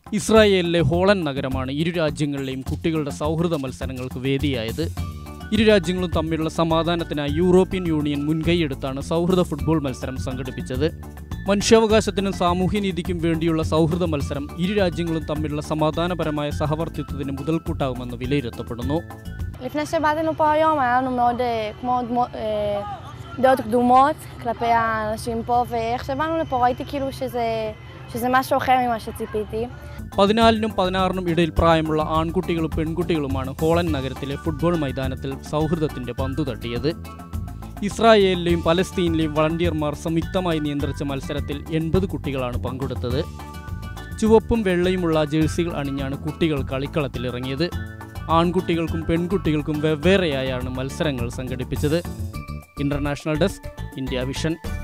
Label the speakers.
Speaker 1: ഇസ്രായേലിലെ ഹോളൻ നഗരമാണ് ഇരു രാജ്യങ്ങളിലെയും കുട്ടികളുടെ സൗഹൃദ മത്സരങ്ങൾക്ക് വേദിയായത് ഇരു രാജ്യങ്ങളും തമ്മിലുള്ള സമാധാനത്തിനായി യൂറോപ്യൻ യൂണിയൻ മുൻകൈയെടുത്താണ് സൗഹൃദ ഫുട്ബോൾ മത്സരം സംഘടിപ്പിച്ചത് മനുഷ്യാവകാശത്തിനും സാമൂഹ്യനീതിക്കും വേണ്ടിയുള്ള സൗഹൃദ മത്സരം ഇരു രാജ്യങ്ങളും തമ്മിലുള്ള സമാധാനപരമായ സഹവർത്തിത്വത്തിന് മുതൽക്കൂട്ടാകുമെന്ന് വിലയിരുത്തപ്പെടുന്നു
Speaker 2: לפני שבאתי לפה היום היה לנו מאוד, אה, כמו דמו- אה, דעות קדומות כלפי האנשים פה, ואיך שבאנו לפה ראיתי כאילו שזה, שזה משהו אחר ממה שציפיתי.
Speaker 1: പതിനാലിനും പതിനാറിനും ഇടയിൽ പ്രായമുള്ള ആൺകുട്ടികളും പെൺകുട്ടികളുമാണ് ഹോളൻ നഗരത്തിലെ ഫുട്ബോൾ മൈതാനത്തിൽ സൗഹൃദത്തിന്റെ പന്തു തട്ടിയത് ഇസ്രായേലിലെയും പലസ്തീനിലെയും വളണ്ടിയർമാർ സംയുക്തമായി നിയന്ത്രിച്ച മത്സരത്തിൽ എൺപത് കുട്ടികളാണ് പങ്കെടുത്തത് ചുവപ്പും വെള്ളയുമുള്ള ജേഴ്സികൾ അണിഞ്ഞാണ് കുട്ടികൾ കളിക്കളത്തിലിറങ്ങിയത് ആൺകുട്ടികൾക്കും പെൺകുട്ടികൾക്കും വെവ്വേറെയായാണ് മത്സരങ്ങൾ സംഘടിപ്പിച്ചത് ഇന്റർനാഷണൽ ഡെസ്ക് ഇന്ത്യ വിഷൻ